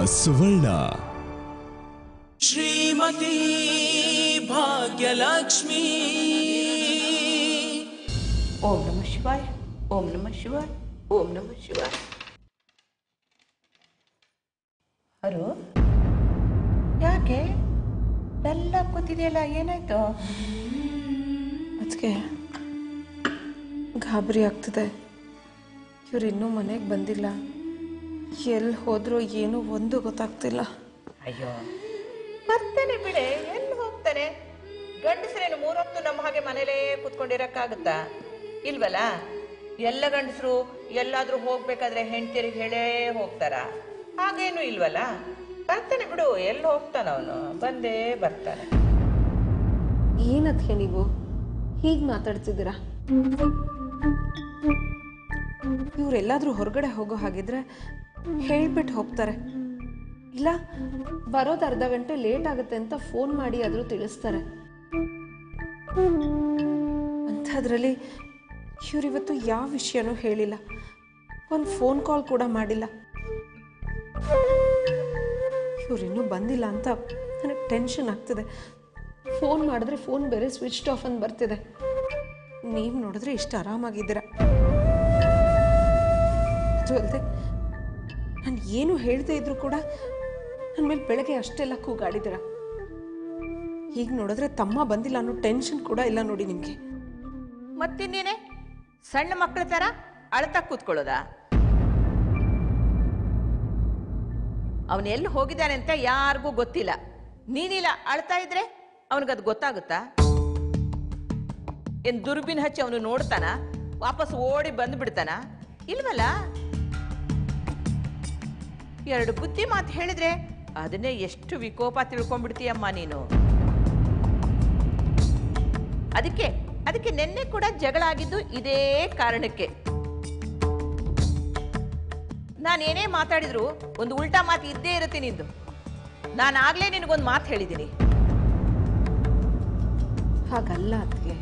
ಸುವರ್ಣ ಶ್ರೀಮತಿ ಭಾಗ್ಯಲಕ್ಷ್ಮಿ ಓಂ ನಮ ಶಿವಾಯ ಓಂ ನಮ ಶಿವಾಯ ಓಂ ನಮ ಶಿವಾಯ ಅರು ಯಾಕೆ ಎಲ್ಲ ಕೂತಿದೆಯಲ್ಲ ಏನಾಯ್ತು ಅದಕ್ಕೆ ಗಾಬರಿ ಆಗ್ತಿದೆ ಇವ್ರು ಇನ್ನೂ ಮನೆಗೆ ಬಂದಿಲ್ಲ ಎಲ್ಲಿ ಹೋದ್ರೋ ಏನೂ ಒಂದು ಗೊತ್ತಾಗ್ತಿಲ್ಲ ಅಯ್ಯೋ ಬರ್ತಾನೆ ಬಿಡೆ ಎಲ್ಲಿ ಹೋಗ್ತಾನೆ ಗಂಡಸರೇನು ಮೂರೊತ್ತು ನಮ್ಮ ಹಾಗೆ ಮನೇಲೇ ಕೂತ್ಕೊಂಡಿರಕ್ಕಾಗುತ್ತಾ ಇಲ್ವಲ್ಲ ಎಲ್ಲ ಗಂಡಸರು ಎಲ್ಲಾದ್ರೂ ಹೋಗ್ಬೇಕಾದ್ರೆ ಹೆಂಡತಿಯರಿಗೆ ಹೇಳೇ ಹೋಗ್ತಾರ ಹಾಗೇನು ಇಲ್ವಲ್ಲ ಬರ್ತಾನೆ ಬಿಡು ಎಲ್ಲಿ ಹೋಗ್ತಾನ ಅವನು ಬಂದೇ ಬರ್ತಾನೆ ಏನದ್ಕೆ ನೀವು ಹೀಗೆ ಮಾತಾಡ್ತಿದ್ದೀರಾ ಇವರೆಲ್ಲಾದ್ರೂ ಹೊರಗಡೆ ಹೋಗೋ ಹಾಗಿದ್ರೆ ಹೇಳ್ಬಿಟ್ಟು ಹೋಗ್ತಾರೆ ಇಲ್ಲ ಬರೋದು ಅರ್ಧ ಗಂಟೆ ಲೇಟ್ ಆಗುತ್ತೆ ಅಂತ ಫೋನ್ ಮಾಡಿ ಆದರೂ ತಿಳಿಸ್ತಾರೆ ಅಂಥದ್ರಲ್ಲಿ ಇವರಿವತ್ತು ಯಾವ ವಿಷಯನೂ ಹೇಳಿಲ್ಲ ಒಂದು ಫೋನ್ ಕಾಲ್ ಕೂಡ ಮಾಡಿಲ್ಲ ಇವರಿನ್ನೂ ಬಂದಿಲ್ಲ ಅಂತ ನನಗೆ ಟೆನ್ಷನ್ ಆಗ್ತಿದೆ ಫೋನ್ ಮಾಡಿದ್ರೆ ಫೋನ್ ಬೇರೆ ಸ್ವಿಚ್ ಆಫ್ ಅಂತ ಬರ್ತಿದೆ ನೀವು ನೋಡಿದ್ರೆ ಇಷ್ಟು ಆರಾಮಾಗಿದ್ದೀರ ಅದು ಅಲ್ಲದೆ ನಾನು ಏನು ಹೇಳ್ದೇ ಇದ್ರು ಕೂಡ ನನ್ನ ಮೇಲೆ ಬೆಳಗ್ಗೆ ಅಷ್ಟೆಲ್ಲ ಕೂಗಾಡಿದ್ದೀರ ಈಗ ನೋಡಿದ್ರೆ ತಮ್ಮ ಬಂದಿಲ್ಲ ಅನ್ನೋ ಟೆನ್ಷನ್ ಕೂಡ ಇಲ್ಲ ನೋಡಿ ನಿಮಗೆ ಮತ್ತಿನ್ನೇನೆ ಸಣ್ಣ ಮಕ್ಕಳ ತರ ಅಳ್ತಾ ಕೂತ್ಕೊಳ್ಳೋದಾ ಅವನು ಎಲ್ಲಿ ಹೋಗಿದ್ದಾನೆ ಅಂತ ಯಾರಿಗೂ ಗೊತ್ತಿಲ್ಲ ನೀನಿಲ್ಲ ಅಳ್ತಾ ಇದ್ರೆ ಅವನಿಗದು ಗೊತ್ತಾಗುತ್ತಾ ಏನ್ ದುರ್ಬಿನ್ ಹಚ್ಚಿ ಅವನು ನೋಡ್ತಾನ ವಾಪಸ್ ಓಡಿ ಬಂದು ಬಿಡ್ತಾನ ಇಲ್ವಲ್ಲ ಎರಡು ಬುದ್ಧಿ ಮಾತು ಹೇಳಿದ್ರೆ ಅದನ್ನೇ ಎಷ್ಟು ವಿಕೋಪ ತಿಳ್ಕೊಂಡ್ಬಿಡ್ತೀಯಮ್ಮ ನೀನು ಅದಕ್ಕೆ ಅದಕ್ಕೆ ನಿನ್ನೆ ಕೂಡ ಜಗಳ ಆಗಿದ್ದು ಇದೇ ಕಾರಣಕ್ಕೆ ನಾನೇನೇ ಮಾತಾಡಿದ್ರು ಒಂದು ಉಲ್ಟಾ ಮಾತು ಇದ್ದೇ ಇರುತ್ತೆ ನಿಂದು ನಾನು ಆಗ್ಲೇ ನಿನಗೊಂದು ಮಾತು ಹೇಳಿದ್ದೀನಿ ಹಾಗಲ್ಲ ಅದಕ್ಕೆ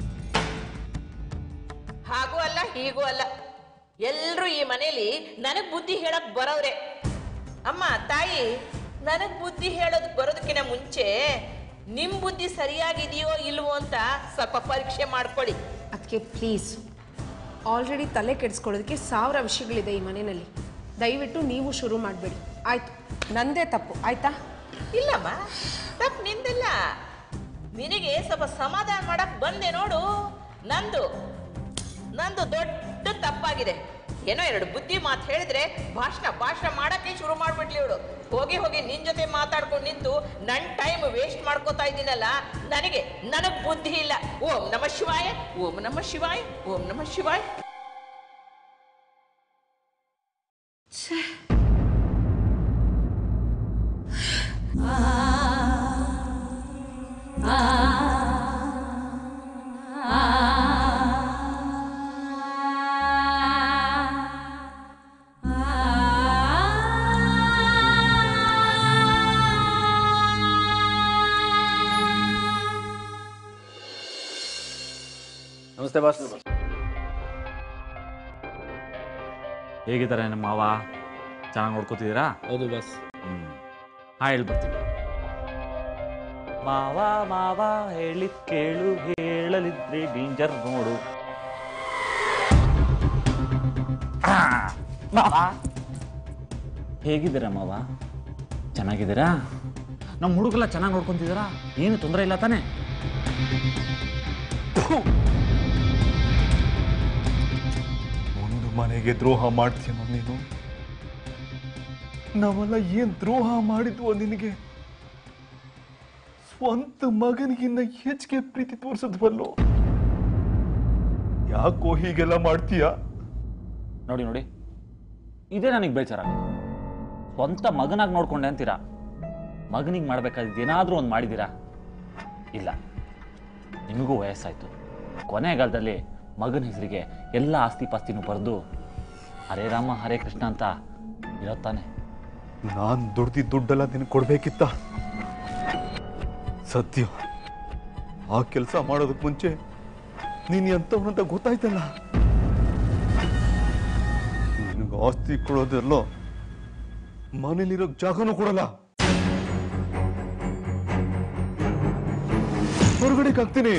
ಹಾಗೂ ಅಲ್ಲ ಹೀಗೂ ಅಲ್ಲ ಎಲ್ರೂ ಈ ಮನೇಲಿ ನನಗ್ ಬುದ್ಧಿ ಹೇಳಕ್ ಬರೋವ್ರೆ ಅಮ್ಮ ತಾಯಿ ನನಗ್ ಬುದ್ಧಿ ಹೇಳೋದಕ್ ಬರೋದಕ್ಕಿಂತ ಮುಂಚೆ ನಿಮ್ ಬುದ್ಧಿ ಸರಿಯಾಗಿದೆಯೋ ಇಲ್ವೋ ಅಂತ ಸ್ವಲ್ಪ ಪರೀಕ್ಷೆ ಮಾಡ್ಕೊಳ್ಳಿ ಅದಕ್ಕೆ ಪ್ಲೀಸ್ ಆಲ್ರೆಡಿ ತಲೆ ಕೆಡಿಸ್ಕೊಳ್ಳೋದಕ್ಕೆ ಸಾವಿರ ವಿಷಯಗಳಿದೆ ಈ ಮನೆಯಲ್ಲಿ ದಯವಿಟ್ಟು ನೀವು ಶುರು ಮಾಡಬೇಡಿ ಆಯ್ತು ನಂದೇ ತಪ್ಪು ಆಯ್ತಾ ಇಲ್ಲಮ್ಮ ತಪ್ಪು ನಿಂದಿಲ್ಲ ನಿನಗೆ ಸ್ವಲ್ಪ ಸಮಾಧಾನ ಮಾಡಕ್ ಬಂದೆ ನೋಡು ನಂದು ನಂದು ದೊಡ್ಡ ತಪ್ಪಾಗಿದೆ ಏನೋ ಎರಡು ಬುದ್ಧಿ ಮಾತು ಹೇಳಿದ್ರೆ ಭಾಷಣ ಭಾಷಣ ಮಾಡಕ್ಕೆ ಶುರು ಮಾಡ್ಬಿಟ್ಲಿ ಇವಳು ಹೋಗಿ ಹೋಗಿ ನಿನ್ ಜೊತೆ ಮಾತಾಡ್ಕೊಂಡು ನಿಂತು ನನ್ ಟೈಮ್ ವೇಸ್ಟ್ ಮಾಡ್ಕೋತಾ ಇದ್ದೀನಲ್ಲ ನನಗೆ ನನಗ್ ಬುದ್ಧಿ ಇಲ್ಲ ಓಂ ನಮ ಶಿವಾಯ ಓಂ ನಮ ಶಿವಾಯ ಓಂ ನಮ ಶಿವಾಯ ನಮಸ್ತೆ ಬಾಸ್ ಹೇಗಿದ್ದಾರೆ ನಮ್ಮ ಮಾವ ಚೆನ್ನಾಗಿ ನೋಡ್ಕೋತಿದ್ದೀರಾ ಹೌದು ಬಾಸ್ ಹ್ಮ್ ಹಾ ಹೇಳ್ಬರ್ತೀನಿ ಮಾವ ಮಾವ ಹೇಳಿದ್ ಕೇಳು ಹೇಳಲಿದ್ರೆ ಡೇಂಜರ್ ನೋಡು ಆ, ಮಾವ ಹೇಗಿದ್ದೀರಾ ಮಾವ ಚೆನ್ನಾಗಿದ್ದೀರಾ ನಮ್ಮ ಹುಡುಗಲ್ಲ ಚೆನ್ನಾಗಿ ನೋಡ್ಕೊಂತಿದ್ದೀರಾ ಏನು ತೊಂದರೆ ಇಲ್ಲ ತಾನೇ ಒಂದು ಮನೆಗೆ ದ್ರೋಹ ಮಾಡ್ತೀಯಮ್ಮ ನೀನು ನಾವೆಲ್ಲ ಏನ್ ದ್ರೋಹ ಮಾಡಿದ್ವು ನಿನಗೆ ಸ್ವಂತ ಮಗನಿಗಿನ್ನ ಹೆಚ್ಚಿಗೆ ಪ್ರೀತಿ ತೋರಿಸಿದ್ವಲ್ಲೋ ಯಾಕೋ ಹೀಗೆಲ್ಲ ಮಾಡ್ತೀಯ ನೋಡಿ ನೋಡಿ ಇದೇ ನನಗೆ ಬೇಜಾರ ಸ್ವಂತ ಮಗನಾಗಿ ನೋಡ್ಕೊಂಡೆ ಅಂತೀರಾ ಮಗನಿಗೆ ಮಾಡ್ಬೇಕಾದ ಏನಾದರೂ ಒಂದು ಮಾಡಿದ್ದೀರಾ ಇಲ್ಲ ನಿಮಗೂ ವಯಸ್ಸಾಯಿತು ಕೊನೆಗಾಲದಲ್ಲಿ ಮಗನ ಹೆಸರಿಗೆ ಎಲ್ಲ ಆಸ್ತಿ ಪಾಸ್ತಿನೂ ಬರೆದು ಹರೇ ರಾಮ ಹರೇ ಕೃಷ್ಣ ಅಂತ ಇರತ್ತಾನೆ ನಾನ್ ದುಡ್ದಿದ್ದ ದುಡ್ಡೆಲ್ಲ ನಿನಗೆ ಕೊಡ್ಬೇಕಿತ್ತ ಸತ್ಯ ಆ ಕೆಲಸ ಮಾಡೋದಕ್ಕೆ ಮುಂಚೆ ನೀನ್ ಎಂತವನಂತ ಗೊತ್ತಾಯ್ತಲ್ಲ ನಿನಗೆ ಆಸ್ತಿ ಕೊಡೋದೆಲ್ಲೋ ಮನೇಲಿರೋ ಜಾಗನೂ ಕೊಡಲ್ಲ ಹೊರಗಡೆ ಹಾಕ್ತೀನಿ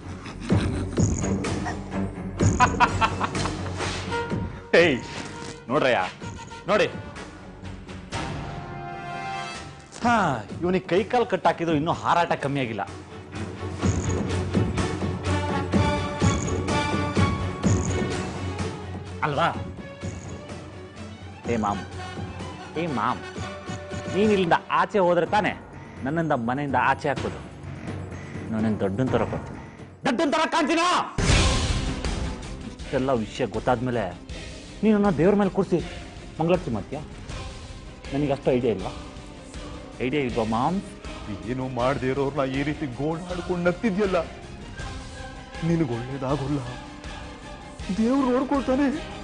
ಏಯ್ ನೋಡ್ರಯ್ಯ ನೋಡಿ ಹಾ ಇವನಿಗೆ ಕೈ ಕಾಲು ಕಟ್ಟಾಕಿದ್ರು ಇನ್ನೂ ಹಾರಾಟ ಕಮ್ಮಿ ಆಗಿಲ್ಲ ಅಲ್ವಾ ಏ ಮಾಮ್ ಏ ಮಾಮ್ ನೀನ್ ಇಲ್ಲಿಂದ ಆಚೆ ಹೋದ್ರೆ ತಾನೆ ನನ್ನಿಂದ ಮನೆಯಿಂದ ಆಚೆ ಹಾಕೋದು ನಾನೇನು ದೊಡ್ಡನ್ ತರ ಕೊಡ್ತೀನಿ ದೊಡ್ಡನ್ ತರ ಕಾಣ್ತೀನ ಇಷ್ಟೆಲ್ಲ ವಿಷಯ ಗೊತ್ತಾದ್ಮೇಲೆ ನೀನನ್ನ ದೇವ್ರ ಮೇಲೆ ಕೂರಿಸಿ ಮಂಗಳಾರತಿ ಮಾಡ್ತೀಯಾ ನನಗೆ ಅಷ್ಟು ಐಡಿಯಾ ಇಲ್ವಾ ಐಡಿಯಾ ಇಲ್ವಾ ಮಾಮ್ ಏನು ಮಾಡದೇ ಇರೋರ್ನ ಈ ರೀತಿ ಗೋಳಾಡ್ಕೊಂಡು ನಗ್ತಿದ್ಯಲ್ಲ ನಿನಗೆ ಒಳ್ಳೇದಾಗೋಲ್ಲ ದೇವ್ರು ನೋಡ್ಕೊಳ್ತಾನೆ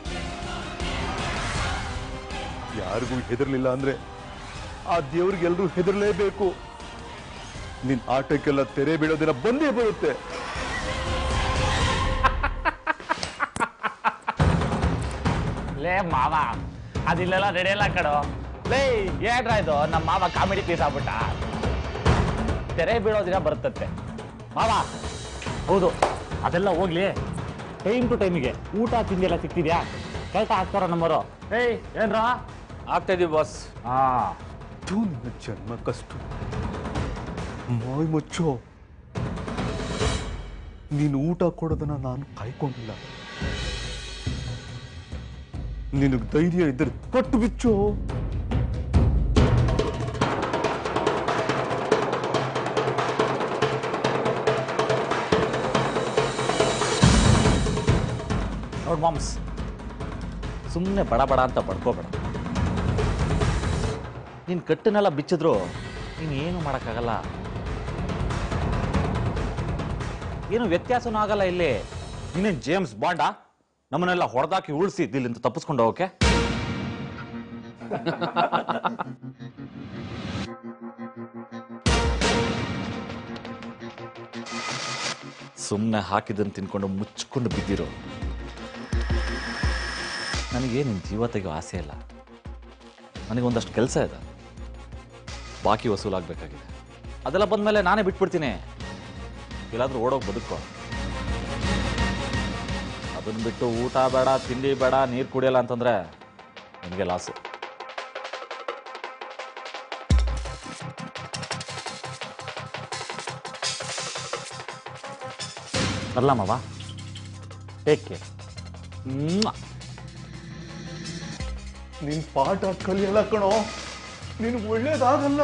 ಯಾರಿಗೂ ಹೆದರ್ಲಿಲ್ಲ ಅಂದ್ರೆ ಆ ದೇವ್ರಿಗೆಲ್ರೂ ಹೆದರ್ಲೇಬೇಕು ನಿನ್ ಆಟಕ್ಕೆಲ್ಲ ತೆರೆ ಬೀಳೋ ದಿನ ಬಂದೇ ಬರುತ್ತೆ ಲೇ ಮಾವ ಅದಿಲ್ಲೆಲ್ಲ ನಡೆಯಲ್ಲ ಕಡೋ ಲೇ ಏನ್ರ ಇದು ನಮ್ಮ ಮಾವ ಕಾಮಿಡಿ ಪೀಸ್ ಆಗ್ಬಿಟ್ಟ ತೆರೆ ಬೀಳೋ ದಿನ ಬರುತ್ತಂತೆ ಮಾವ ಹೌದು ಅದೆಲ್ಲ ಹೋಗ್ಲಿ ಟೈಮ್ ಟು ಟೈಮಿಗೆ ಊಟ ತಿಂಡಿ ಎಲ್ಲ ಸಿಗ್ತಿದ್ಯಾ ಕರೆಕ್ಟ್ ಹಾಕ್ತಾರ ನಮ್ಮರು ಏಯ್ ಏನ್ರ ಆಗ್ತಾ ಇದೀವಿ ಬಾಸ್ ಹಾ ಥು, ನಿನ್ನ ಜನ್ಮ ಕಷ್ಟ ಮಾಯ್ ಮುಚ್ಚೋ ನೀನು ಊಟ ಕೊಡೋದನ್ನ ನಾನು ಕಾಯ್ಕೊಂಡಿಲ್ಲ ನಿನಗೆ ಧೈರ್ಯ ಇದ್ರೆ ಕೊಟ್ಟು ಬಿಚ್ಚು ನೋಡ್ ಮಾಮ್ಸ್ ಸುಮ್ಮನೆ ಬಡ ಬಡ ಅಂತ ಬಡ್ಕೋಬೇಡ ನೀನು ಕಟ್ಟನ್ನೆಲ್ಲ ಬಿಚ್ಚಿದ್ರು ನೀನು ಏನು ಮಾಡೋಕ್ಕಾಗಲ್ಲ ಏನು ವ್ಯತ್ಯಾಸನೂ ಆಗಲ್ಲ ಇಲ್ಲಿ ನೀನೇನು ಜೇಮ್ಸ್ ಬಾಂಡಾ ನಮ್ಮನ್ನೆಲ್ಲ ಹೊಡೆದಾಕಿ ಉಳಿಸಿ ಇಲ್ಲಿಂದ ತಪ್ಪಿಸ್ಕೊಂಡು ಹೋಗಕ್ಕೆ ಸುಮ್ಮನೆ ಹಾಕಿದ್ದನ್ನು ತಿನ್ಕೊಂಡು ಮುಚ್ಕೊಂಡು ಬಿದ್ದಿರೋ ನನಗೆ ನಿನ್ನ ಜೀವ ತೆಗೆಯೋ ಆಸೆ ಇಲ್ಲ ನನಗೆ ಒಂದಷ್ಟು ಕೆಲಸ ಇದೆ ಬಾಕಿ ವಸೂಲಾಗಬೇಕಾಗಿದೆ ಅದೆಲ್ಲ ಬಂದಮೇಲೆ ನಾನೇ ಬಿಟ್ಬಿಡ್ತೀನಿ ಎಲ್ಲಾದ್ರೂ ಓಡೋಗಿ ಬದುಕೋ ಅದನ್ನ ಬಿಟ್ಟು ಊಟ ಬೇಡ ತಿಂಡಿ ಬೇಡ ನೀರು ಕುಡಿಯಲ್ಲ ಅಂತಂದ್ರೆ ನಿನಗೆ ಲಾಸು ಬರ್ಲಾಮವ ಟೇಕ್ ಕೇರ್ ನಿನ್ ಪಾಠ ಕಲಿಯಲ್ಲ ಕಣೋ ನಿನ್ಗೆ ಒಳ್ಳೇದಾಗಲ್ಲ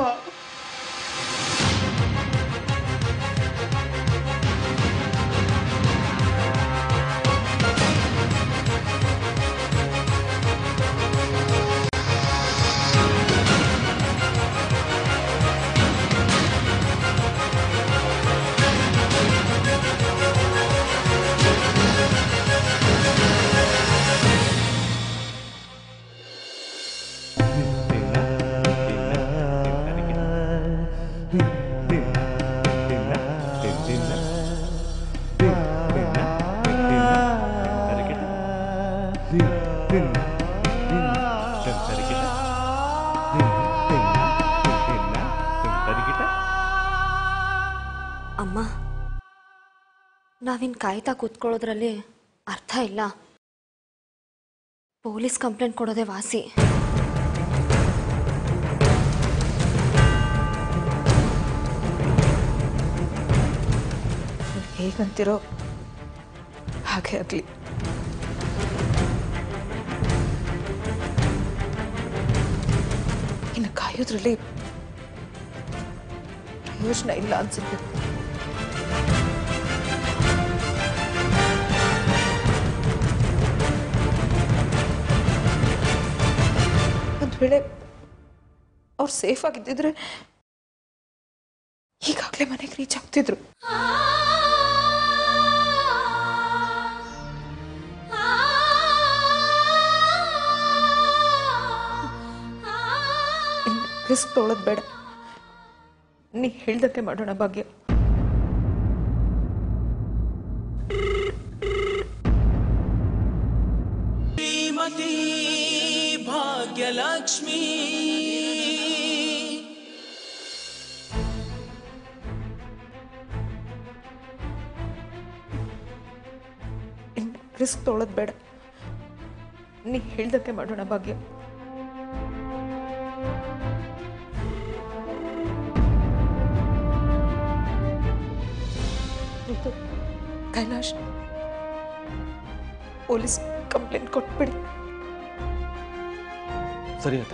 ಅಮ್ಮ ನಾವಿನ್ ಕಾಯ್ತಾ ಕೂತ್ಕೊಳ್ಳೋದ್ರಲ್ಲಿ ಅರ್ಥ ಇಲ್ಲ ಪೊಲೀಸ್ ಕಂಪ್ಲೇಂಟ್ ಕೊಡೋದೇ ವಾಸಿ ಹೇಗಂತಿರೋ ಹಾಗೆ ಆಗಲಿ ಇನ್ನು ಕಾಯೋದ್ರಲ್ಲಿ ಪ್ರಯೋಜನ ಇಲ್ಲ ಅನ್ಸುತ್ತೆ ಒಂದು ವೇಳೆ ಅವ್ರು ಸೇಫ್ ಆಗಿದ್ದಿದ್ರೆ ಈಗಾಗಲೇ ಮನೆಗೆ ರೀಚ್ ಆಗ್ತಿದ್ರು ರಿಸ್ಕ್ ತೊಗೊಳೋದು ಬೇಡ ನೀ ಹೇಳ್ದಂತೆ ಮಾಡೋಣ ಭಾಗ್ಯ श्रीमती भाग्यलक्ष्मी ರಿಸ್ಕ್ ತೊಗೊಳೋದು ಬೇಡ ನೀ ಹೇಳ್ದಕ್ಕೆ ಮಾಡೋಣ ಭಾಗ್ಯ ಇದು ಕೈಲಾಶ್ ಪೊಲೀಸ್ ಕಂಪ್ಲೇಂಟ್ ಕೊಟ್ಬಿಡಿ ಸರಿ ಅತ್ತೆ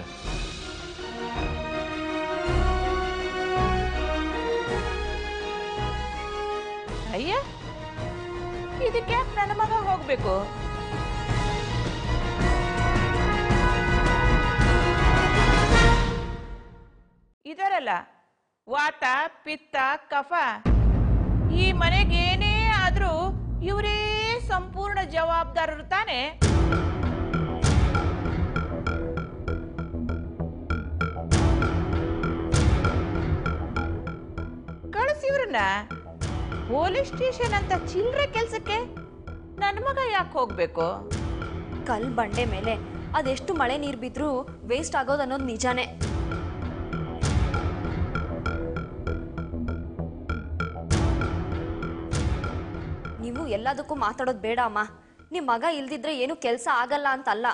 ಅಯ್ಯ ಇದಕ್ಕೆ ನನ್ನ ಮಗ ಹೋಗ್ಬೇಕು ಇದರಲ್ಲ ವಾತ ಪಿತ್ತ ಕಫ ಈ ಮನೆಗೆ ಏನೇ ಆದ್ರೂ ಇವರೇ ಸಂಪೂರ್ಣ ಜವಾಬ್ದಾರರು ತಾನೆ ಕಳಿಸಿವ್ರನ್ನ ಪೊಲೀಸ್ ಸ್ಟೇಷನ್ ಅಂತ ಚಿಲ್ಲರೆ ಕೆಲ್ಸಕ್ಕೆ ನನ್ನ ಮಗ ಯಾಕೆ ಹೋಗ್ಬೇಕು ಕಲ್ ಬಂಡೆ ಮೇಲೆ ಅದೆಷ್ಟು ಮಳೆ ನೀರು ಬಿದ್ರೂ ವೇಸ್ಟ್ ಆಗೋದು ಅನ್ನೋದು ನಿಜಾನೇ ನೀವು ಎಲ್ಲದಕ್ಕೂ ಮಾತಾಡೋದು ಬೇಡ ಅಮ್ಮ ನಿಮ್ಮ ಮಗ ಇಲ್ದಿದ್ರೆ ಏನು ಕೆಲಸ ಆಗಲ್ಲ ಅಂತಲ್ಲ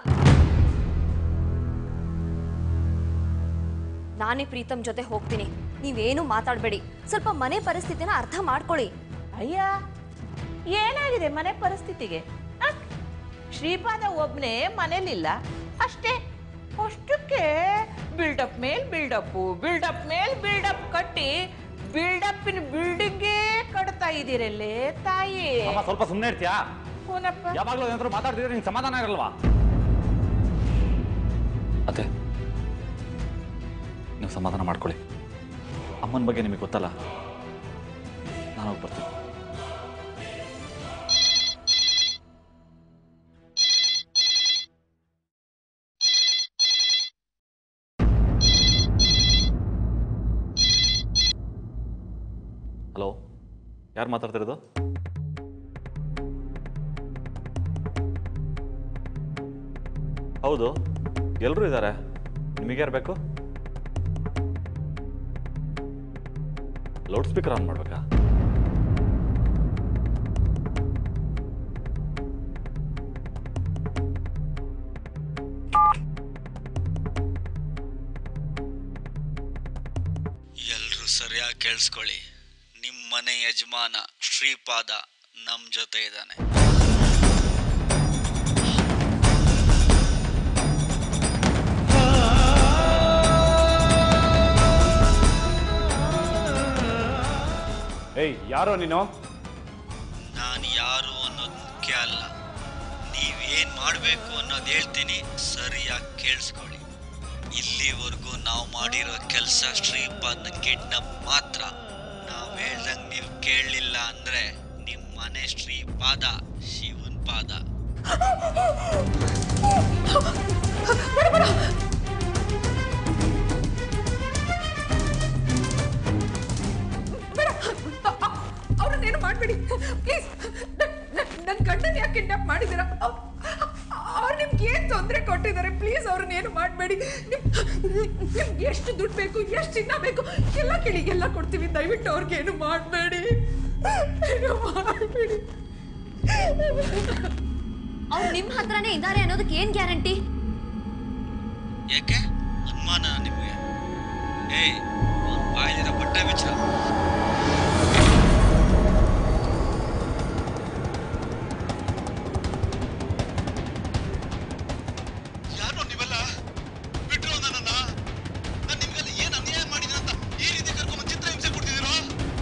ನಾನೇ ಪ್ರೀತಮ್ ಜೊತೆ ಹೋಗ್ತೀನಿ ನೀವೇನು ಮಾತಾಡಬೇಡಿ ಸ್ವಲ್ಪ ಮನೆ ಪರಿಸ್ಥಿತಿನ ಅರ್ಥ ಮಾಡ್ಕೊಳ್ಳಿ ಅಯ್ಯ ಏನಾಗಿದೆ ಮನೆ ಪರಿಸ್ಥಿತಿಗೆ ಆ? ಶ್ರೀಪಾದ ಒಬ್ನೇ ಮನೇಲಿಲ್ಲ ಅಷ್ಟೇ ಅಷ್ಟಕ್ಕೆ ಬಿಲ್ಡಪ್ ಮೇಲ್ ಬಿಲ್ಡಪ್ ಬಿಲ್ಡಪ್ ಮೇಲ್ ಬಿಲ್ಡಪ್ ಕಟ್ಟಿ ಬಿಲ್ಡಪ್ಪಿನ ಬಿಲ್ಡಿಂಗೇ ಕಟ್ತಾ ಇದೀರಲ್ಲೇ ತಾಯಿ ಅಮ್ಮ ಸ್ವಲ್ಪ ಸುಮ್ಮನೆ ಇರ್ತೀಯಾ ಹೂನಪ್ಪ ಯಾವಾಗಲೂ ಏನಾದ್ರು ಮಾತಾಡ್ತಿದ್ರೆ ನಿಂಗೆ ಸಮಾಧಾನ ಇರಲ್ವಾ ಅತ್ತೆ ನೀವು ಸಮಾಧಾನ ಮಾಡ್ಕೊಳ್ಳಿ ಅಮ್ಮನ ಬಗ್ಗೆ ನಿಮಗೆ ಗೊತ್ತಲ್ಲ ನಾನು ಹೋಗಿ ಬರ್ತೀನಿ ಹಲೋ ಯಾರು ಮಾತಾಡ್ತಿರೋದು ಹೌದು ಎಲ್ಲರೂ ಇದ್ದಾರೆ ನಿಮಗೆ ಯಾರು ಬೇಕು ಲೌಡ್ ಸ್ಪೀಕರ್ ಆನ್ ಮಾಡ್ಬೇಕಾ ಎಲ್ರೂ ಸರಿಯಾಗಿ ಕೇಳಿಸ್ಕೊಳ್ಳಿ ನಿಮ್ಮ ಮನೆ ಯಜಮಾನ ಶ್ರೀಪಾದ ನಮ್ಮ ಜೊತೆ ಇದ್ದಾನೆ ಏಯ್ ಯಾರೋ ನೀನು ನಾನು ಯಾರು ಅನ್ನೋದು ಮುಖ್ಯ ಅಲ್ಲ ನೀವೇನ್ ಮಾಡಬೇಕು ಅನ್ನೋದು ಹೇಳ್ತೀನಿ ಸರಿಯಾಗಿ ಕೇಳಿಸ್ಕೊಳ್ಳಿ ಇಲ್ಲಿವರೆಗೂ ನಾವು ಮಾಡಿರೋ ಕೆಲಸ ಶ್ರೀಪಾದ್ನ ಕಿಡ್ನಪ್ ಮಾತ್ರ ನಾವು ಹೇಳ್ದಂಗೆ ನೀವು ಕೇಳಲಿಲ್ಲ ಅಂದ್ರೆ ನಿಮ್ಮ ಮನೆ ಶ್ರೀಪಾದ ಶಿವನ್ ಪಾದ ಬೇಡ ಅವ್ರನ್ನೇನು ಮಾಡಬೇಡಿ ಪ್ಲೀಸ್ ನನ್ನ ಗಂಡನ ಯಾಕೆ ಕಿಡ್ನಾಪ್ ಮಾಡಿದ್ದೀರಾ ಅವ್ರು ನಿಮ್ಗೆ ಏನು ತೊಂದರೆ ಕೊಟ್ಟಿದ್ದಾರೆ ಪ್ಲೀಸ್ ಅವ್ರನ್ನೇನು ಮಾಡಬೇಡಿ ನಿಮ್ಗೆ ಎಷ್ಟು ದುಡ್ಡು ಬೇಕು ಎಷ್ಟು ಚಿನ್ನ ಬೇಕು ಎಲ್ಲ ಕೇಳಿ ಎಲ್ಲ ಕೊಡ್ತೀವಿ ದಯವಿಟ್ಟು ಅವ್ರಿಗೆ ಏನು ಮಾಡಬೇಡಿ ಏನು ಮಾಡಬೇಡಿ ಅವ್ರು ನಿಮ್ಮ ಹತ್ರನೇ ಇದ್ದಾರೆ ಅನ್ನೋದಕ್ಕೆ ಏನ್ ಗ್ಯಾರಂಟಿ ಯಾಕೆ ಅನುಮಾನ ನಿಮಗೆ ಏಯ್ ಅವ್ನ್ ಬಾಯಲ್ಲಿರೋ ಬಟ್ಟೆ ಬಿಚ್ಚ ಯಾರು ನೀವೆಲ್ಲ ಬಿಟ್ರು ನನ್ನನ್ನ ನಾನು ನಿಮ್ಗೆಲ್ಲ ಏನು ಅನ್ಯಾಯ ಮಾಡಿದೆ ಅಂತ ಈ ರೀತಿ ಕರ್ಕೊಂಡ್ ಚಿತ್ರ ಹಿಂಸೆ ಕೊಡ್ತಿದ್ದೀರೋ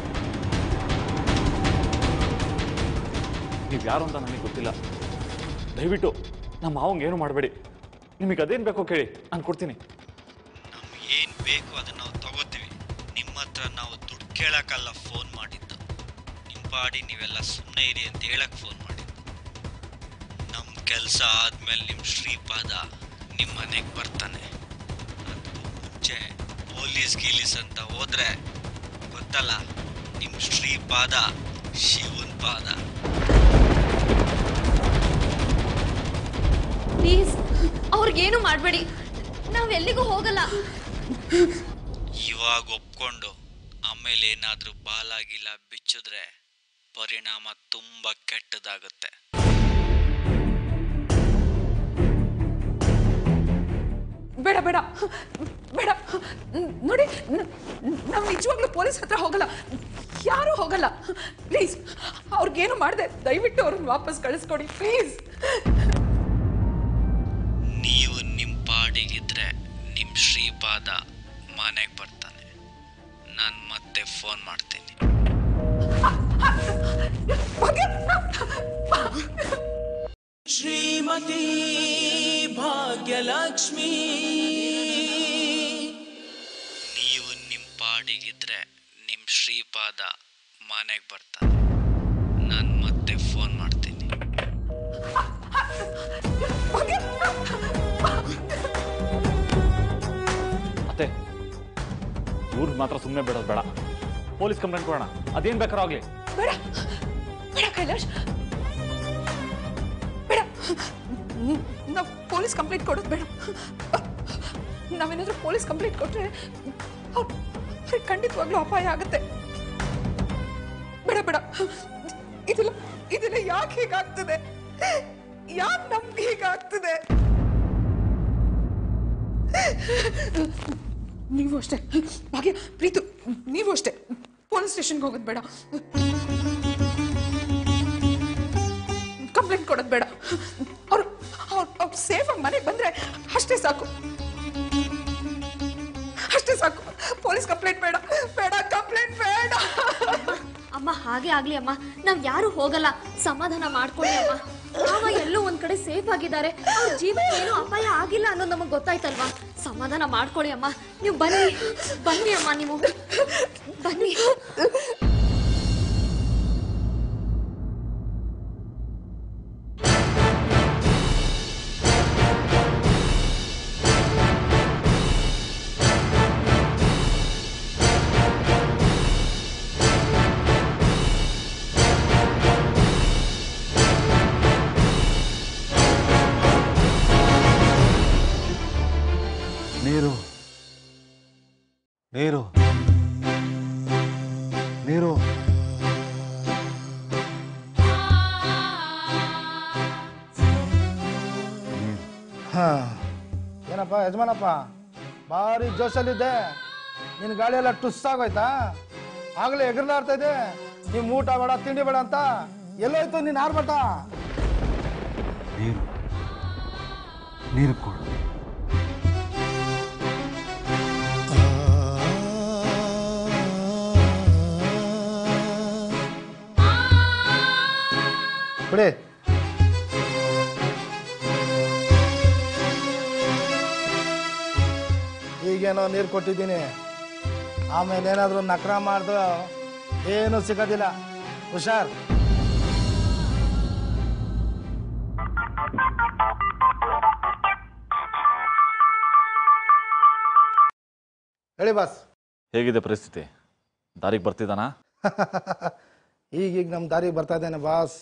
ನೀವು ಯಾರು ಅಂತ ನನಗೆ ಗೊತ್ತಿಲ್ಲ ದಯವಿಟ್ಟು ನಮ್ಮ ಮಾವಂಗೆ ಏನು ಮಾಡಬೇಡಿ ನಿಮಗೆ ಅದೇನು ಬೇಕೋ ಕೇಳಿ ನಾನು ಕೊಡ್ತೀನಿ ನಮ್ಗೆ ಏನ್ ಬೇಕು ಅದನ್ನ ನಾವು ತಗೋತೀವಿ ನಿಮ್ಮ ಹತ್ರ ನಾವು ದುಡ್ಡು ಕೇಳಕ್ಕಲ್ಲ ಫೋನ್ ಮಾಡಿದ್ದು ನಿಮ್ಮ ಪಾಡಿ ನೀವೆಲ್ಲ ಸುಮ್ಮನೆ ಇರಿ ಅಂತ ಹೇಳಕ್ ಫೋನ್ ಮಾಡಿದ್ದು ನಮ್ಮ ಕೆಲಸ ಆದ್ಮೇಲೆ ನಿಮ್ಮ ಶ್ರೀಪಾದ ನಿಮ್ಮ ಮನೆಗೆ ಬರ್ತಾನೆ ಅದಕ್ಕೂ ಮುಂಚೆ ಪೊಲೀಸ್ ಗೀಲೀಸ್ ಅಂತ ಹೋದ್ರೆ ಗೊತ್ತಲ್ಲ ನಿಮ್ಮ ಶ್ರೀಪಾದ ಶಿವನ್ ಪಾದ ಪ್ಲೀಸ್ ಅವ್ರಿಗೇನು ಮಾಡಬೇಡಿ ನಾವ್ ಎಲ್ಲಿಗೂ ಹೋಗಲ್ಲ ಇವಾಗ ಒಪ್ಕೊಂಡು ಆಮೇಲೆ ಏನಾದರೂ ಬಾಲಾಗಿಲ್ಲ ಬಿಚ್ಚಿದ್ರೆ ಪರಿಣಾಮ ತುಂಬ ಕೆಟ್ಟದಾಗುತ್ತೆ ಬೇಡ ಬೇಡ ಬೇಡ ನ್- ನೋಡಿ ನಾವು ನಿಜವಾಗ್ಲೂ ಪೊಲೀಸ್ ಹತ್ರ ಹೋಗಲ್ಲ ಯಾರೂ ಹೋಗಲ್ಲ ಪ್ಲೀಸ್ ಅವ್ರಿಗೇನು ಮಾಡಿದೆ ದಯವಿಟ್ಟು ಅವ್ರನ್ನ ವಾಪಸ್ ಕಳಿಸ್ಕೊಡಿ ಪ್ಲೀಸ್ ನೀವು ನಿಮ್ಮ ಪಾಡಿಗಿದ್ರೆ ನಿಮ್ಮ ಶ್ರೀಪಾದ ಮನೆಗೆ ಬರ್ತಾನೆ ನಾನು ಮತ್ತೆ ಫೋನ್ ಮಾಡ್ತೀನಿ ಶ್ರೀಮತಿ ಭಾಗ್ಯಲಕ್ಷ್ಮೀ ನೀವು ನಿಮ್ಮ ಪಾಡಿಗಿದ್ರೆ ನಿಮ್ಮ ಶ್ರೀಪಾದ ಮನೆಗೆ ಬರ್ತಾನೆ ನಾನು ಮತ್ತೆ ಫೋನ್ ಮಾಡ್ತೀನಿ ಅತ್ತೆ ಇವ್ರಿಗೆ ಮಾತ್ರ ಸುಮ್ಮನೆ ಬಿಡೋದು ಬೇಡ ಪೊಲೀಸ್ ಕಂಪ್ಲೇಂಟ್ ಕೊಡೋಣ ಅದೇನು ಬೇಕಾದ್ರೂ ಆಗಲಿ ಬೇಡ ಬೇಡ ಕೈಲಾಶ್ ಬೇಡ ನಾವು ಪೊಲೀಸ್ ಕಂಪ್ಲೇಂಟ್ ಕೊಡೋದು ಬೇಡ ನಾವೇನಾದ್ರೂ ಪೊಲೀಸ್ ಕಂಪ್ಲೇಂಟ್ ಕೊಟ್ರೆ ಅವ್ರ್- ಅವ್ರಿಗೆ ಖಂಡಿತವಾಗ್ಲೂ ಅಪಾಯ ಆಗುತ್ತೆ ಬೇಡ ಬೇಡ ಇದೆಲ್ಲ ಇದೆಲ್ಲ ಯಾಕೆ ಹೀಗಾಗ್ತದೆ ಯಾಕೆ ನಮ್ಗೆ ಹೀಗಾಗ್ತದೆ ನೀವು ಅಷ್ಟೇ ಭಾಗ್ಯ ಪ್ರೀತು ನೀವು ಅಷ್ಟೇ ಪೊಲೀಸ್ ಸ್ಟೇಷನ್ಗೆ ಹೋಗೋದು ಬೇಡ ಕಂಪ್ಲೇಂಟ್ ಕೊಡೋದು ಬೇಡ ಅವ್ರು ಅವ್ರು ಅವ್ರು ಸೇಫಾಗಿ ಮನೆಗೆ ಬಂದ್ರೆ ಅಷ್ಟೇ ಸಾಕು ಅಷ್ಟೇ ಸಾಕು ಪೊಲೀಸ್ ಕಂಪ್ಲೇಂಟ್ ಬೇಡ ಬೇಡ ಕಂಪ್ಲೇಂಟ್ ಬೇಡ ಅಮ್ಮ ಹಾಗೆ ಆಗ್ಲಿ ಅಮ್ಮ ನಾವ್ ಯಾರು ಹೋಗಲ್ಲ ಸಮಾಧಾನ ಮಾಡ್ಕೊಳ್ಳಿ ಅಮ್ಮ ಮಾವ ಎಲ್ಲೋ ಒಂದ್ ಕಡೆ ಸೇಫ್ ಆಗಿದ್ದಾರೆ ಅವ್ರ ಜೀವಕ್ಕೆ ಏನು ಅಪಾಯ ಆಗಿಲ್ಲ ಅನ್ನೋದು ನಮಗ್ ಗೊತ್ತಾಯ್ತಲ್ವಾ ಸಮಾಧಾನ ಮಾಡ್ಕೊಳ್ಳಿ ಅಮ್ಮ ನೀವು ಬನ್ನಿ ಬನ್ನಿ ಅಮ್ಮ ನೀವು ಬನ್ನಿ ನೀರು ನೀರು ನೀರು ಹಾ ಏನಪ್ಪ ಯಜಮಾನಪ್ಪ ಭಾರಿ ಜೋಶಲ್ಲಿದ್ದೆ ನಿನ್ನ ಗಾಳಿ ಎಲ್ಲ ಟುಸ್ ಆಗೋಯ್ತಾ ಆಗಲೇ ಎಗರ್ಲಾಡ್ತಾ ಇದೆ ನೀವು ಊಟ ಬೇಡ ತಿಂಡಿ ಬೇಡ ಅಂತ ಎಲ್ಲೋಯ್ತು ನೀನು ಆರ್ಭಟ ನೀರು ನೀರು ಕೊಡು ಬಿಡಿ ಈಗೇನೋ ನೀರು ಕೊಟ್ಟಿದ್ದೀನಿ ಆಮೇಲೆ ಏನಾದರೂ ನಕ್ರ ಮಾಡ್ದು ಏನೂ ಸಿಗೋದಿಲ್ಲ ಹುಷಾರ್ ಹೇಳಿ ಬಾಸ್ ಹೇಗಿದೆ ಪರಿಸ್ಥಿತಿ ದಾರಿಗೆ ಬರ್ತಿದ್ದಾನಾ ಈಗೀಗ ನಮ್ಮ ದಾರಿಗೆ ಬರ್ತಾ ಇದ್ದಾನೆ ಬಾಸ್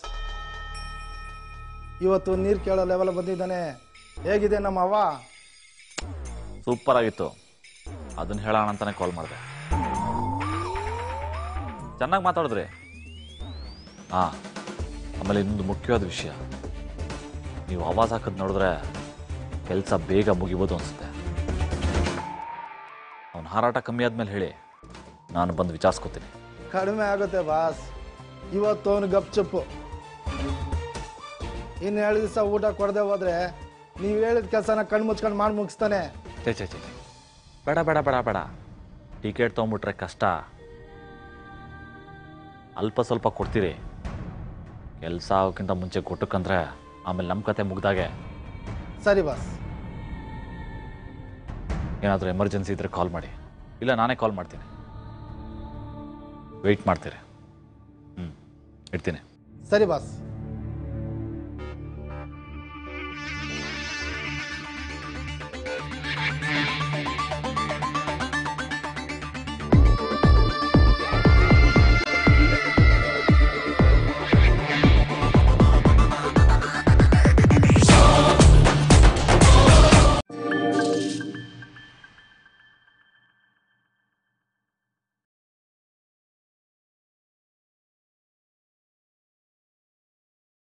ಇವತ್ತು ನೀರು ಕೇಳೋ ಲೆವೆಲ್ ಬಂದಿದ್ದಾನೆ ಹೇಗಿದೆ ನಮ್ಮ ಅವ್ವ ಸೂಪರ್ ಆಗಿತ್ತು ಅದನ್ನ ಹೇಳೋಣ ಅಂತಾನೆ ಕಾಲ್ ಮಾಡಿದೆ ಚೆನ್ನಾಗಿ ಮಾತಾಡಿದ್ರಿ ಹಾಂ ಆಮೇಲೆ ಇನ್ನೊಂದು ಮುಖ್ಯವಾದ ವಿಷಯ ನೀವು ಆವಾಜ್ ಹಾಕೋದು ನೋಡಿದ್ರೆ ಕೆಲಸ ಬೇಗ ಮುಗಿಬೋದು ಅನಿಸುತ್ತೆ ಅವನ ಹಾರಾಟ ಕಮ್ಮಿ ಆದ್ಮೇಲೆ ಹೇಳಿ ನಾನು ಬಂದು ವಿಚಾರಿಸ್ಕೋತೀನಿ ಕಡಿಮೆ ಆಗುತ್ತೆ ಬಾಸ್ ಇವತ್ತು ಅವನು ಗಪ್ಚುಪ್ಪು ಇನ್ನು ಏಳು ದಿವಸ ಊಟ ಕೊಡದೆ ಹೋದ್ರೆ ನೀವು ಹೇಳಿದ ಕೆಲಸನ ಕಣ್ಣು ಮುಚ್ಕೊಂಡು ಮಾಡಿ ಮುಗಿಸ್ತಾನೆ ಚೇ ಚೇ ಚೇ ಬೇಡ ಬೇಡ ಬೇಡ ಬೇಡ ಟಿಕೆಟ್ ತೊಗೊಂಬಿಟ್ರೆ ಕಷ್ಟ ಅಲ್ಪ ಸ್ವಲ್ಪ ಕೊಡ್ತೀರಿ ಕೆಲಸ ಆಗೋಕ್ಕಿಂತ ಮುಂಚೆ ಕೊಟ್ಟಕ್ಕಂದ್ರೆ ಆಮೇಲೆ ನಮ್ಮ ಕತೆ ಮುಗ್ದಾಗೆ ಸರಿ ಬಾಸ್ ಏನಾದರೂ ಎಮರ್ಜೆನ್ಸಿ ಇದ್ದರೆ ಕಾಲ್ ಮಾಡಿ ಇಲ್ಲ ನಾನೇ ಕಾಲ್ ಮಾಡ್ತೀನಿ ವೆಯ್ಟ್ ಮಾಡ್ತೀರಿ ಹ್ಞೂ ಇಡ್ತೀನಿ ಸರಿ ಬಾಸ್